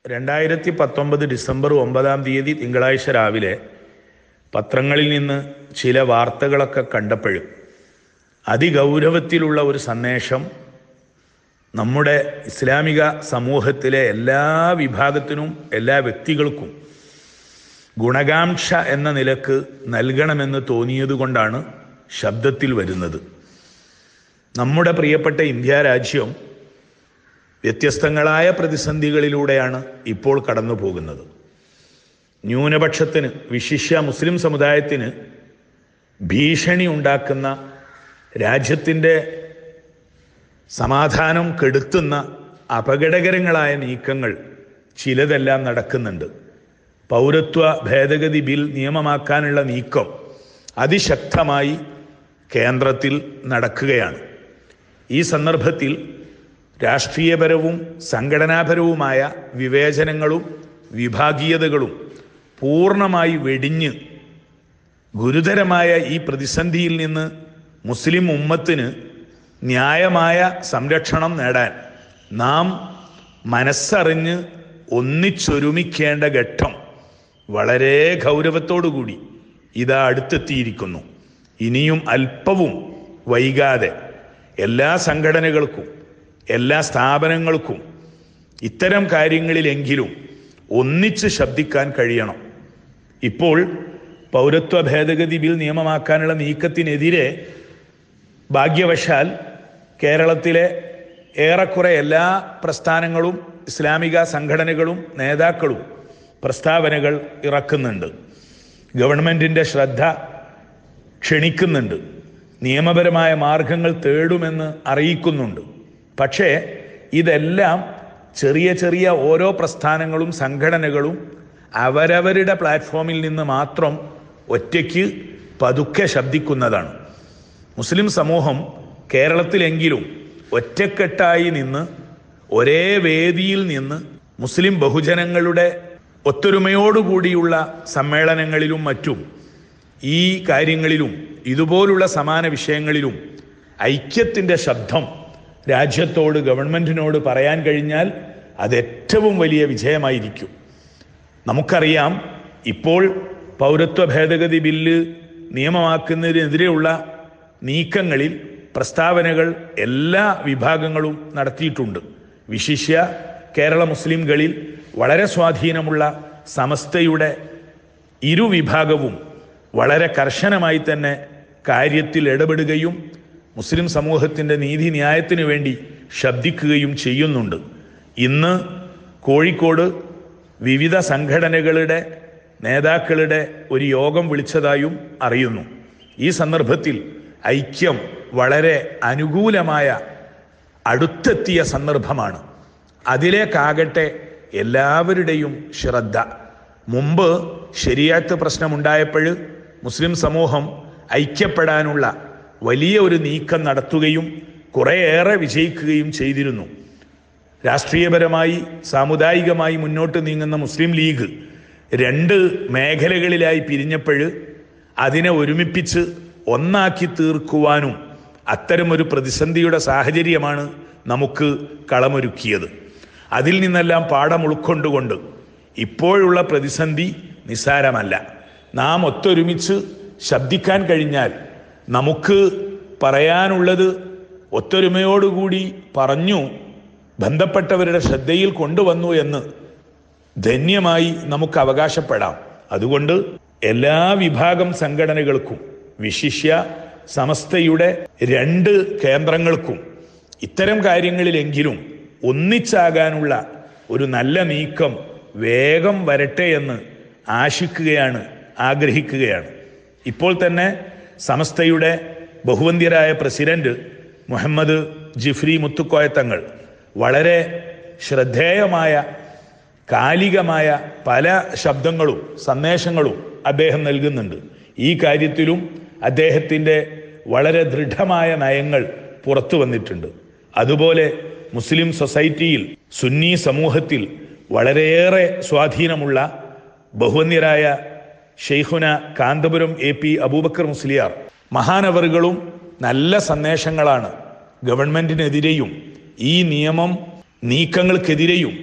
രണ്ടായിരത്തി പത്തൊമ്പത് ഡിസംബർ ഒമ്പതാം തീയതി തിങ്കളാഴ്ച രാവിലെ പത്രങ്ങളിൽ നിന്ന് ചില വാർത്തകളൊക്കെ കണ്ടപ്പോഴും അതിഗൗരവത്തിലുള്ള ഒരു സന്ദേശം നമ്മുടെ ഇസ്ലാമിക സമൂഹത്തിലെ എല്ലാ വിഭാഗത്തിനും എല്ലാ വ്യക്തികൾക്കും ഗുണകാംക്ഷ എന്ന നിലക്ക് നൽകണമെന്ന് തോന്നിയതുകൊണ്ടാണ് ശബ്ദത്തിൽ വരുന്നത് നമ്മുടെ പ്രിയപ്പെട്ട ഇന്ത്യ രാജ്യം വ്യത്യസ്തങ്ങളായ പ്രതിസന്ധികളിലൂടെയാണ് ഇപ്പോൾ കടന്നു പോകുന്നത് ന്യൂനപക്ഷത്തിന് വിശിഷ്യ മുസ്ലിം സമുദായത്തിന് ഭീഷണി ഉണ്ടാക്കുന്ന രാജ്യത്തിൻ്റെ സമാധാനം കെടുത്തുന്ന അപകടകരങ്ങളായ നീക്കങ്ങൾ ചിലതെല്ലാം നടക്കുന്നുണ്ട് പൗരത്വ ഭേദഗതി ബിൽ നിയമമാക്കാനുള്ള നീക്കം അതിശക്തമായി കേന്ദ്രത്തിൽ നടക്കുകയാണ് ഈ സന്ദർഭത്തിൽ രാഷ്ട്രീയപരവും സംഘടനാപരവുമായ വിവേചനങ്ങളും വിഭാഗീയതകളും പൂർണ്ണമായി വെടിഞ്ഞ് ഗുരുതരമായ ഈ പ്രതിസന്ധിയിൽ നിന്ന് മുസ്ലിം ഉമ്മത്തിന് ന്യായമായ സംരക്ഷണം നേടാൻ നാം മനസ്സറിഞ്ഞ് ഒന്നിച്ചൊരുമിക്കേണ്ട ഘട്ടം വളരെ ഗൗരവത്തോടുകൂടി ഇതാ അടുത്തെത്തിയിരിക്കുന്നു ഇനിയും അല്പവും വൈകാതെ എല്ലാ സംഘടനകൾക്കും എല്ലാ സ്ഥാപനങ്ങൾക്കും ഇത്തരം കാര്യങ്ങളിലെങ്കിലും ഒന്നിച്ച് ശബ്ദിക്കാൻ കഴിയണം ഇപ്പോൾ പൗരത്വ ഭേദഗതി ബിൽ നിയമമാക്കാനുള്ള നീക്കത്തിനെതിരെ ഭാഗ്യവശാൽ കേരളത്തിലെ ഏറെക്കുറെ എല്ലാ പ്രസ്ഥാനങ്ങളും ഇസ്ലാമിക സംഘടനകളും നേതാക്കളും പ്രസ്താവനകൾ ഇറക്കുന്നുണ്ട് ഗവൺമെൻറ്റിൻ്റെ ശ്രദ്ധ ക്ഷണിക്കുന്നുണ്ട് നിയമപരമായ മാർഗങ്ങൾ തേടുമെന്ന് അറിയിക്കുന്നുണ്ട് പക്ഷേ ഇതെല്ലാം ചെറിയ ചെറിയ ഓരോ പ്രസ്ഥാനങ്ങളും സംഘടനകളും അവരവരുടെ പ്ലാറ്റ്ഫോമിൽ നിന്ന് മാത്രം ഒറ്റയ്ക്ക് പതുക്കെ ശബ്ദിക്കുന്നതാണ് മുസ്ലിം സമൂഹം കേരളത്തിലെങ്കിലും ഒറ്റക്കെട്ടായി നിന്ന് ഒരേ വേദിയിൽ നിന്ന് മുസ്ലിം ബഹുജനങ്ങളുടെ ഒത്തൊരുമയോടുകൂടിയുള്ള സമ്മേളനങ്ങളിലും മറ്റും ഈ കാര്യങ്ങളിലും ഇതുപോലുള്ള സമാന വിഷയങ്ങളിലും ഐക്യത്തിൻ്റെ ശബ്ദം രാജ്യത്തോട് ഗവൺമെൻറ്റിനോട് പറയാൻ കഴിഞ്ഞാൽ അത് ഏറ്റവും വലിയ വിജയമായിരിക്കും നമുക്കറിയാം ഇപ്പോൾ പൗരത്വ ഭേദഗതി ബില്ല് നിയമമാക്കുന്നതിനെതിരെയുള്ള നീക്കങ്ങളിൽ പ്രസ്താവനകൾ എല്ലാ വിഭാഗങ്ങളും നടത്തിയിട്ടുണ്ട് വിശിഷ്യ കേരള മുസ്ലിംകളിൽ വളരെ സ്വാധീനമുള്ള സമസ്തയുടെ ഇരുവിഭാഗവും വളരെ കർശനമായി തന്നെ കാര്യത്തിൽ ഇടപെടുകയും മുസ്ലിം സമൂഹത്തിൻ്റെ നീതിന്യായത്തിന് വേണ്ടി ശബ്ദിക്കുകയും ചെയ്യുന്നുണ്ട് ഇന്ന് കോഴിക്കോട് വിവിധ സംഘടനകളുടെ നേതാക്കളുടെ ഒരു യോഗം വിളിച്ചതായും അറിയുന്നു ഈ സന്ദർഭത്തിൽ ഐക്യം വളരെ അനുകൂലമായ അടുത്തെത്തിയ സന്ദർഭമാണ് അതിലേക്കാകട്ടെ എല്ലാവരുടെയും ശ്രദ്ധ മുമ്പ് ശരിയാത്ത പ്രശ്നമുണ്ടായപ്പോൾ മുസ്ലിം സമൂഹം ഐക്യപ്പെടാനുള്ള വലിയ ഒരു നീക്കം നടത്തുകയും കുറേയേറെ വിജയിക്കുകയും ചെയ്തിരുന്നു രാഷ്ട്രീയപരമായി സാമുദായികമായി മുന്നോട്ട് നീങ്ങുന്ന മുസ്ലിം ലീഗ് രണ്ട് മേഖലകളിലായി പിരിഞ്ഞപ്പോൾ അതിനെ ഒരുമിപ്പിച്ച് ഒന്നാക്കി തീർക്കുവാനും അത്തരമൊരു പ്രതിസന്ധിയുടെ സാഹചര്യമാണ് നമുക്ക് കളമൊരുക്കിയത് അതിൽ നിന്നെല്ലാം പാഠം ഉൾക്കൊണ്ടുകൊണ്ട് ഇപ്പോഴുള്ള പ്രതിസന്ധി നിസ്സാരമല്ല നാം ഒത്തൊരുമിച്ച് ശബ്ദിക്കാൻ കഴിഞ്ഞാൽ നമുക്ക് പറയാനുള്ളത് ഒത്തൊരുമയോടുകൂടി പറഞ്ഞു ബന്ധപ്പെട്ടവരുടെ ശ്രദ്ധയിൽ കൊണ്ടുവന്നു എന്ന് ധന്യമായി നമുക്ക് അവകാശപ്പെടാം അതുകൊണ്ട് എല്ലാ വിഭാഗം സംഘടനകൾക്കും വിശിഷ്യ സമസ്തയുടെ രണ്ട് കേന്ദ്രങ്ങൾക്കും ഇത്തരം കാര്യങ്ങളിലെങ്കിലും ഒന്നിച്ചാകാനുള്ള ഒരു നല്ല നീക്കം വേഗം വരട്ടെ എന്ന് ആശിക്കുകയാണ് ആഗ്രഹിക്കുകയാണ് ഇപ്പോൾ തന്നെ സമസ്തയുടെ ബഹുവന്ധ്യരായ പ്രസിഡന്റ് മുഹമ്മദ് ജിഫ്രി മുത്തുക്കോയത്തങ്ങൾ വളരെ ശ്രദ്ധേയമായ കാലികമായ പല ശബ്ദങ്ങളും സന്ദേശങ്ങളും അദ്ദേഹം നൽകുന്നുണ്ട് ഈ കാര്യത്തിലും അദ്ദേഹത്തിൻ്റെ വളരെ ദൃഢമായ നയങ്ങൾ പുറത്തു വന്നിട്ടുണ്ട് അതുപോലെ മുസ്ലിം സൊസൈറ്റിയിൽ സുന്നി സമൂഹത്തിൽ വളരെയേറെ സ്വാധീനമുള്ള ബഹുവന്യരായ ഷെയ്ഖുന കാന്തപുരം എ പി അബൂബക്കർ മുസ്ലിയാർ മഹാനവറുകളും നല്ല സന്ദേശങ്ങളാണ് ഗവൺമെന്റിനെതിരെയും ഈ നിയമം നീക്കങ്ങൾക്കെതിരെയും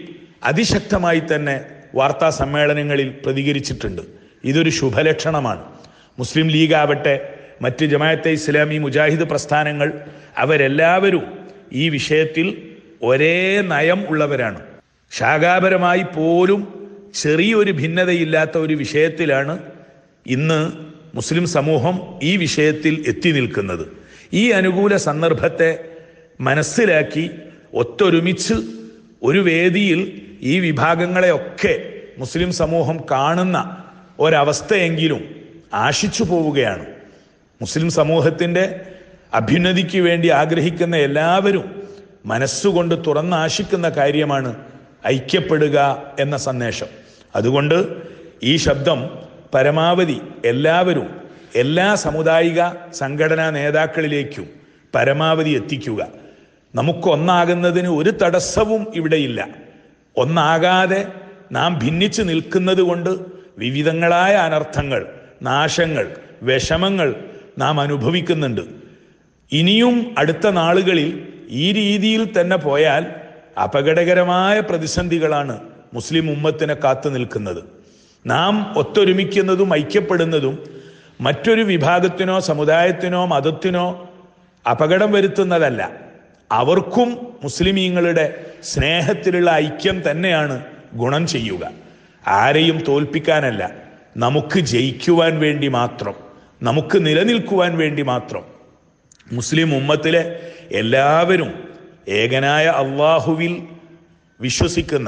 അതിശക്തമായി തന്നെ വാർത്താ സമ്മേളനങ്ങളിൽ പ്രതികരിച്ചിട്ടുണ്ട് ഇതൊരു ശുഭലക്ഷണമാണ് മുസ്ലിം ലീഗ് ആവട്ടെ മറ്റ് ജമാഅത്തെ ഇസ്ലാമി മുജാഹിദ് പ്രസ്ഥാനങ്ങൾ അവരെല്ലാവരും ഈ വിഷയത്തിൽ ഒരേ നയം ഉള്ളവരാണ് ശാഖാപരമായി പോലും ചെറിയൊരു ഭിന്നതയില്ലാത്ത ഒരു വിഷയത്തിലാണ് ഇന്ന് മുസ്ലിം സമൂഹം ഈ വിഷയത്തിൽ എത്തി നിൽക്കുന്നത് ഈ അനുകൂല സന്ദർഭത്തെ മനസ്സിലാക്കി ഒത്തൊരുമിച്ച് ഒരു വേദിയിൽ ഈ വിഭാഗങ്ങളെയൊക്കെ മുസ്ലിം സമൂഹം കാണുന്ന ഒരവസ്ഥയെങ്കിലും ആശിച്ചു പോവുകയാണ് മുസ്ലിം സമൂഹത്തിൻ്റെ അഭ്യുന്നതിക്ക് വേണ്ടി ആഗ്രഹിക്കുന്ന എല്ലാവരും മനസ്സുകൊണ്ട് തുറന്നാശിക്കുന്ന കാര്യമാണ് ഐക്യപ്പെടുക എന്ന സന്ദേശം അതുകൊണ്ട് ഈ ശബ്ദം പരമാവധി എല്ലാവരും എല്ലാ സമുദായിക സംഘടനാ നേതാക്കളിലേക്കും പരമാവധി എത്തിക്കുക നമുക്കൊന്നാകുന്നതിന് ഒരു തടസ്സവും ഇവിടെയില്ല ഒന്നാകാതെ നാം ഭിന്നിച്ചു നിൽക്കുന്നത് കൊണ്ട് വിവിധങ്ങളായ അനർത്ഥങ്ങൾ നാശങ്ങൾ വിഷമങ്ങൾ നാം അനുഭവിക്കുന്നുണ്ട് ഇനിയും അടുത്ത നാളുകളിൽ ഈ രീതിയിൽ തന്നെ പോയാൽ അപകടകരമായ പ്രതിസന്ധികളാണ് മുസ്ലിം ഉമ്മത്തിനെ കാത്തു നിൽക്കുന്നത് നാം ഒത്തൊരുമിക്കുന്നതും ഐക്യപ്പെടുന്നതും മറ്റൊരു വിഭാഗത്തിനോ സമുദായത്തിനോ മതത്തിനോ അപകടം വരുത്തുന്നതല്ല അവർക്കും മുസ്ലിമീങ്ങളുടെ സ്നേഹത്തിലുള്ള ഐക്യം തന്നെയാണ് ഗുണം ചെയ്യുക ആരെയും തോൽപ്പിക്കാനല്ല നമുക്ക് ജയിക്കുവാൻ വേണ്ടി മാത്രം നമുക്ക് നിലനിൽക്കുവാൻ വേണ്ടി മാത്രം മുസ്ലിം ഉമ്മത്തിലെ എല്ലാവരും ഏകനായ അള്ളാഹുവിൽ വിശ്വസിക്കുന്ന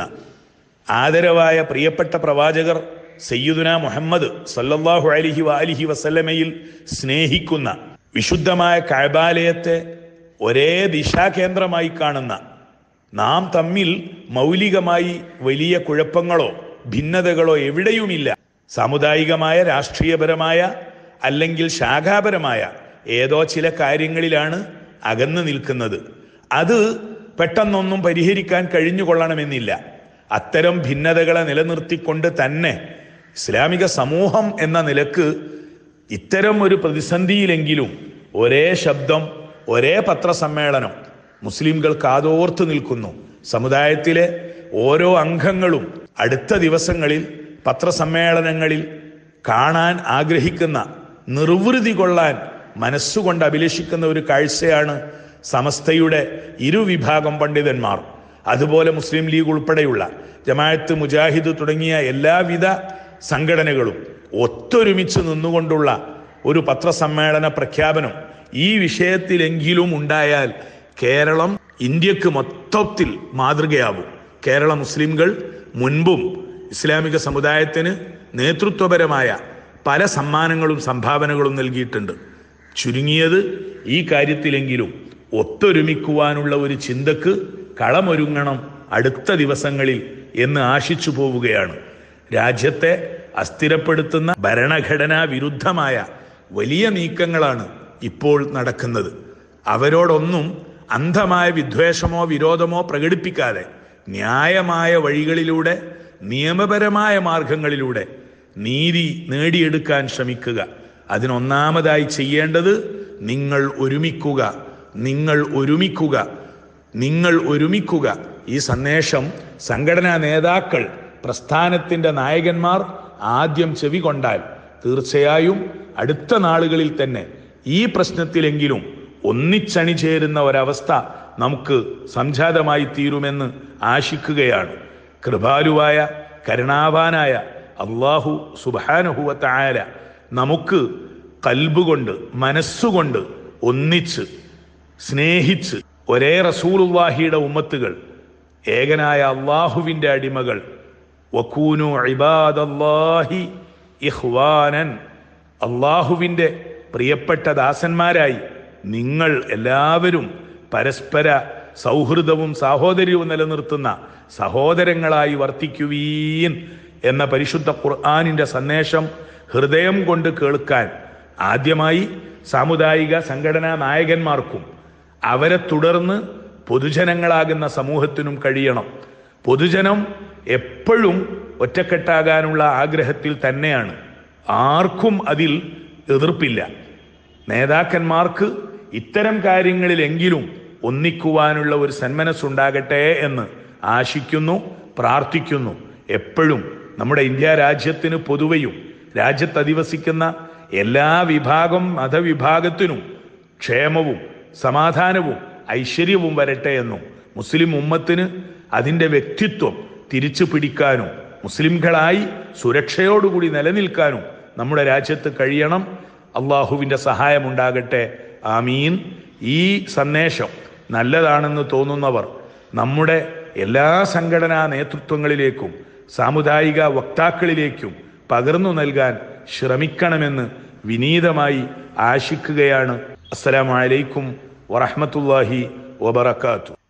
ആദരവായ പ്രിയപ്പെട്ട പ്രവാചകർ സയ്യിദുന മുഹമ്മദ് സല്ലല്ലാഹു അലിഹി വാലിഹി വസല്ലമയിൽ സ്നേഹിക്കുന്ന വിശുദ്ധമായ കഴബാലയത്തെ ഒരേ ദിശാകേന്ദ്രമായി കാണുന്ന നാം തമ്മിൽ മൗലികമായി വലിയ കുഴപ്പങ്ങളോ ഭിന്നതകളോ എവിടെയുമില്ല സാമുദായികമായ രാഷ്ട്രീയപരമായ അല്ലെങ്കിൽ ശാഖാപരമായ ഏതോ ചില കാര്യങ്ങളിലാണ് അകന്നു നിൽക്കുന്നത് അത് പെട്ടെന്നൊന്നും പരിഹരിക്കാൻ കഴിഞ്ഞുകൊള്ളണമെന്നില്ല അത്തരം ഭിന്നതകളെ നിലനിർത്തിക്കൊണ്ട് തന്നെ ഇസ്ലാമിക സമൂഹം എന്ന നിലക്ക് ഇത്തരം ഒരു പ്രതിസന്ധിയിലെങ്കിലും ഒരേ ശബ്ദം ഒരേ പത്രസമ്മേളനം മുസ്ലിംകൾ കാതോർത്ത് നിൽക്കുന്നു സമുദായത്തിലെ ഓരോ അംഗങ്ങളും അടുത്ത ദിവസങ്ങളിൽ പത്രസമ്മേളനങ്ങളിൽ കാണാൻ ആഗ്രഹിക്കുന്ന നിർവൃതി കൊള്ളാൻ മനസ്സുകൊണ്ട് അഭിലഷിക്കുന്ന ഒരു കാഴ്ചയാണ് സമസ്തയുടെ ഇരുവിഭാഗം പണ്ഡിതന്മാർ അതുപോലെ മുസ്ലിം ലീഗ് ഉൾപ്പെടെയുള്ള ജമാഅത്ത് മുജാഹിദ് തുടങ്ങിയ എല്ലാവിധ സംഘടനകളും ഒത്തൊരുമിച്ച് നിന്നുകൊണ്ടുള്ള ഒരു പത്രസമ്മേളന പ്രഖ്യാപനം ഈ വിഷയത്തിലെങ്കിലും ഉണ്ടായാൽ കേരളം ഇന്ത്യക്ക് മൊത്തത്തിൽ മാതൃകയാവും കേരള മുസ്ലിംകൾ മുൻപും ഇസ്ലാമിക സമുദായത്തിന് നേതൃത്വപരമായ പല സമ്മാനങ്ങളും സംഭാവനകളും നൽകിയിട്ടുണ്ട് ചുരുങ്ങിയത് ഈ കാര്യത്തിലെങ്കിലും ഒത്തൊരുമിക്കുവാനുള്ള ഒരു ചിന്തക്ക് കളമൊരുങ്ങണം അടുത്ത ദിവസങ്ങളിൽ എന്ന് ആശിച്ചു പോവുകയാണ് രാജ്യത്തെ അസ്ഥിരപ്പെടുത്തുന്ന ഭരണഘടനാ വിരുദ്ധമായ വലിയ നീക്കങ്ങളാണ് ഇപ്പോൾ നടക്കുന്നത് അവരോടൊന്നും അന്ധമായ വിദ്വേഷമോ വിരോധമോ പ്രകടിപ്പിക്കാതെ ന്യായമായ വഴികളിലൂടെ നിയമപരമായ മാർഗങ്ങളിലൂടെ നീതി നേടിയെടുക്കാൻ ശ്രമിക്കുക അതിനൊന്നാമതായി ചെയ്യേണ്ടത് നിങ്ങൾ ഒരുമിക്കുക നിങ്ങൾ ഒരുമിക്കുക നിങ്ങൾ ഒരുമിക്കുക ഈ സന്ദേശം സംഘടനാ നേതാക്കൾ പ്രസ്ഥാനത്തിന്റെ നായകന്മാർ ആദ്യം ചെവി കൊണ്ടാൽ തീർച്ചയായും അടുത്ത നാളുകളിൽ തന്നെ ഈ പ്രശ്നത്തിലെങ്കിലും ഒന്നിച്ചണിചേരുന്ന ഒരവസ്ഥ നമുക്ക് സംജാതമായി തീരുമെന്ന് ആശിക്കുകയാണ് കൃപാലുവായ കരുണാവാനായ അള്ളാഹു സുബാനുഹുവത്തായ നമുക്ക് കൽബുകൊണ്ട് മനസ്സുകൊണ്ട് ഒന്നിച്ച് സ്നേഹിച്ച് ഒരേ റസൂലുല്ലാഹിയുടെ ഉമ്മത്തുകൾ ഏകനായ അള്ളാഹുവിൻ്റെ അടിമകൾ വക്കൂനു ഇബാദല്ലാഹി ഇഹ്വാനൻ അള്ളാഹുവിൻ്റെ പ്രിയപ്പെട്ട ദാസന്മാരായി നിങ്ങൾ എല്ലാവരും പരസ്പര സൗഹൃദവും സാഹോദര്യവും നിലനിർത്തുന്ന സഹോദരങ്ങളായി വർത്തിക്കുവീൻ എന്ന പരിശുദ്ധ ഖുർആാനിൻ്റെ സന്ദേശം ഹൃദയം കൊണ്ട് കേൾക്കാൻ ആദ്യമായി സാമുദായിക സംഘടനാ നായകന്മാർക്കും അവരെ തുടർന്ന് പൊതുജനങ്ങളാകുന്ന സമൂഹത്തിനും കഴിയണം പൊതുജനം എപ്പോഴും ഒറ്റക്കെട്ടാകാനുള്ള ആഗ്രഹത്തിൽ തന്നെയാണ് ആർക്കും അതിൽ എതിർപ്പില്ല നേതാക്കന്മാർക്ക് ഇത്തരം കാര്യങ്ങളിലെങ്കിലും ഒന്നിക്കുവാനുള്ള ഒരു സന്മനസ്സുണ്ടാകട്ടെ എന്ന് ആശിക്കുന്നു പ്രാർത്ഥിക്കുന്നു എപ്പോഴും നമ്മുടെ ഇന്ത്യ രാജ്യത്തിന് പൊതുവെയും രാജ്യത്ത് അധിവസിക്കുന്ന എല്ലാ വിഭാഗം മതവിഭാഗത്തിനും ക്ഷേമവും സമാധാനവും ഐശ്വര്യവും വരട്ടെ എന്നും മുസ്ലിം ഉമ്മത്തിന് അതിൻ്റെ വ്യക്തിത്വം തിരിച്ചു പിടിക്കാനും മുസ്ലിംകളായി സുരക്ഷയോടുകൂടി നിലനിൽക്കാനും നമ്മുടെ രാജ്യത്ത് കഴിയണം അള്ളാഹുവിൻ്റെ സഹായമുണ്ടാകട്ടെ ആമീൻ ഈ സന്ദേശം നല്ലതാണെന്ന് തോന്നുന്നവർ നമ്മുടെ എല്ലാ സംഘടനാ നേതൃത്വങ്ങളിലേക്കും സാമുദായിക വക്താക്കളിലേക്കും പകർന്നു നൽകാൻ ശ്രമിക്കണമെന്ന് വിനീതമായി ആശിക്കുകയാണ് അസ്സലാമലൈക്കും വറഹമത്തല്ലാഹി വബർക്കാത്തു